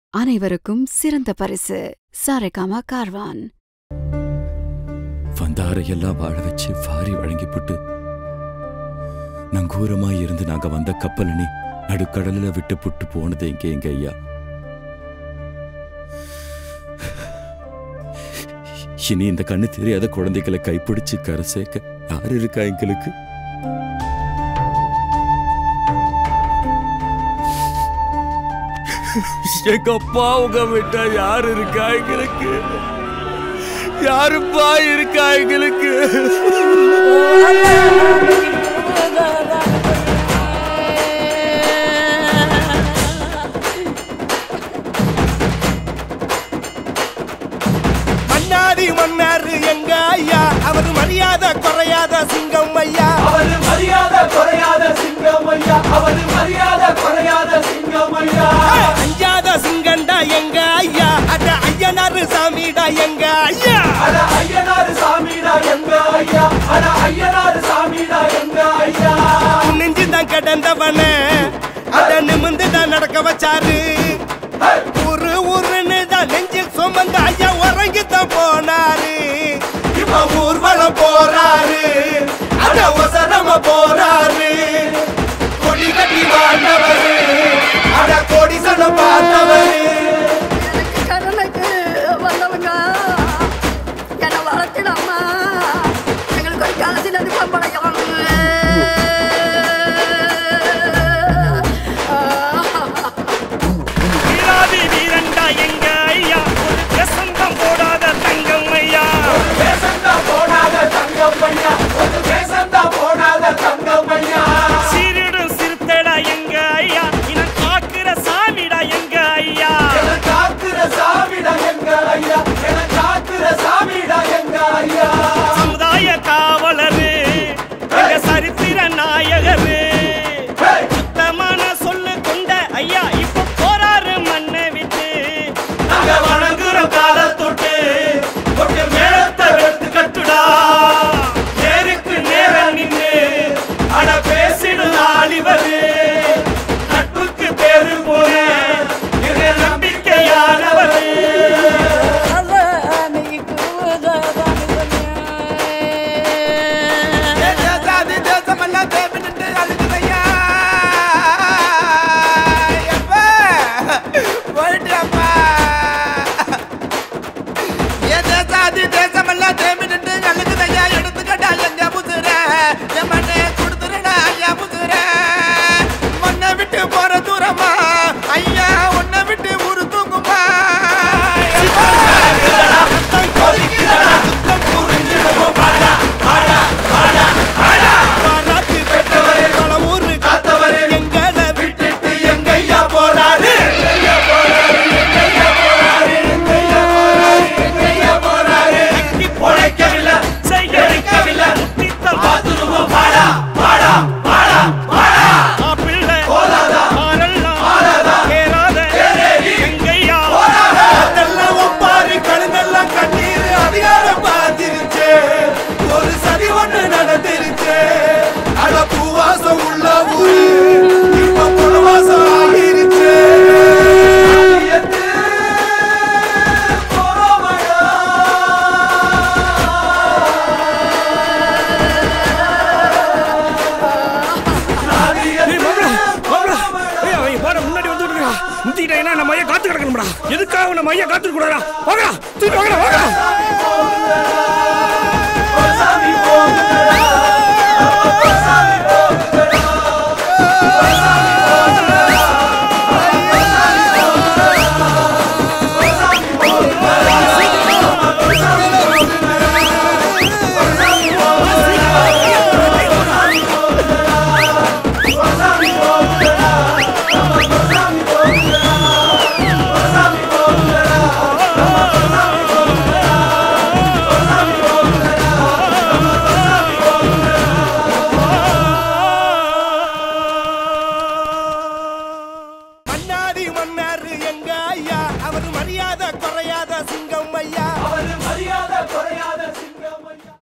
அனைவருக்கும் சிறந்த பரிசு சாரேகாமா கார்வான் வந்தாரையெல்லாம் வாழ வச்சு வாரி வழங்கிப்புட்டு நங்கூரமாய் இருந்து நாங்க வந்த கப்பலனி நடுக்கடலில் விட்டு புட்டு போனது எங்க எங்க ஐயா இனி இந்த கண்ணு தெரியாத குழந்தைகளை கைப்பிடிச்சு கரை சேர்க்க யார் இருக்கா எங்களுக்கு எங்க அப்பா உங்க விட்டா யார் இருக்கா எங்களுக்கு யாருப்பா இருக்கா எங்களுக்கு மன்னாதி மன்னாரு எங்க ஐயா அவர் மரியாதை குறையாத சிங்கம் ஐயா அவரு மரியாதை குறையாத சிங்கம் ஐயா அவரு மரியாதை குறையாத சிங்கம் ஐயா அஞ்சாத சிங்கண்டா எங்க ஐயா அட ஐயனாரு சாமிடா எங்க ஐயா அட ஐயனாரு சாமிடா எங்க ஐயா அட ஐயனாரு சாமிடா எங்க ஐயா நெஞ்சு தான் கிடந்தவன அட நிமிந்து தான் நடக்க வச்சாரு ஊரு ஊருன்னு தான் நெஞ்சில் சுமந்த ஐயா உறங்கி தான் போனாரு இப்ப ஊர்வலம் போறாரு அட ஒசரம போறாரு கொடி கட்டி வாழ்ந்தவரு அட கோடி சன பார்த்தவரு கடனுக்கு வந்தவங்க என்னை வளர்த்திடாமா எங்களுக்கு ஒரு காசு நடிப்பா படைக்கணும் வீராதி வீரண்டா எங்க ஐயா ஒரு பிரசந்தம் போடாத தங்கம் ஐயா பேசந்தா போடாத தங்கம் ஐயா ஒரு பேசந்தா போடாத தங்கம் ஐயா சீரிடும் சிறுத்தைடா எங்க ஐயா இனம் காக்குற சாமிடா எங்க ஐயா என காக்குற சாமிடா எங்க ஐயா என காக்குற சாமிடா எங்க ஐயா சமுதாய காவலரு எங்க சரித்திர நாயகரு சுத்தமான சொல்லு கொண்ட ஐயா இப்ப போறாரு மண்ணை விட்டு நாங்க வணங்குறோம் கால தொட்டு கொட்டு மேளத்தை வெத்து கட்டுடா நேருக்கு நேரம் நின்று அட பேசிடும் ஆளிவரு நட்புக்கு பேரு போன எங்க நம்பிக்கையானவரு தேசாதி தேசமெல்லாம் தேவி நின்று அழுகுதையா அப்பா போயிட்டு அப்பா என் தேசாதி தேசமெல்லாம் தேவி நின்று அழுகுதையா எடுத்துக்கடா எங்க புதுர என் மண்ணே கொடுத்துருடா ஐயா புதுர மண்ணை விட்டு போற தூரமா ஐயா உன்னை விட்டு ஊரு தூங்குமா பாராட்டு பெற்றவரே பல ஊரு காத்தவரே எங்களை விட்டுட்டு எங்க ஐயா போறாரு எங்க போறாரு எங்க ஐயா போறாரு எங்க ஐயா போறாரு எங்க ஐயா போறாரு உழைக்கவில்லை செய்யவில்லை பாத்துருவோம் பாடா பாடா பாடா பாடா போதாதா மாறாதா தேரேறி அதெல்லாம் ஒப்பாரி கழுங்கெல்லாம் கண்ணீர் அதிகாரம் பார்த்திருச்சு ஒரு சதி ஒண்ணு நடந்திருச்சு அட பூவாசம் உள்ள ஊரு இப்ப புனவாசம் ஆகிருச்சு எத்து போறோமடா நாதி எத்து முன்னாடி வந்து முந்திட்டா நம்ம ஐயா காத்து கிடக்கணும்டா எதுக்காக நம்ம ஐயா காத்து கூடாதா வாங்கடா தூக்கிட்டு வாங்கடா வாங்கடா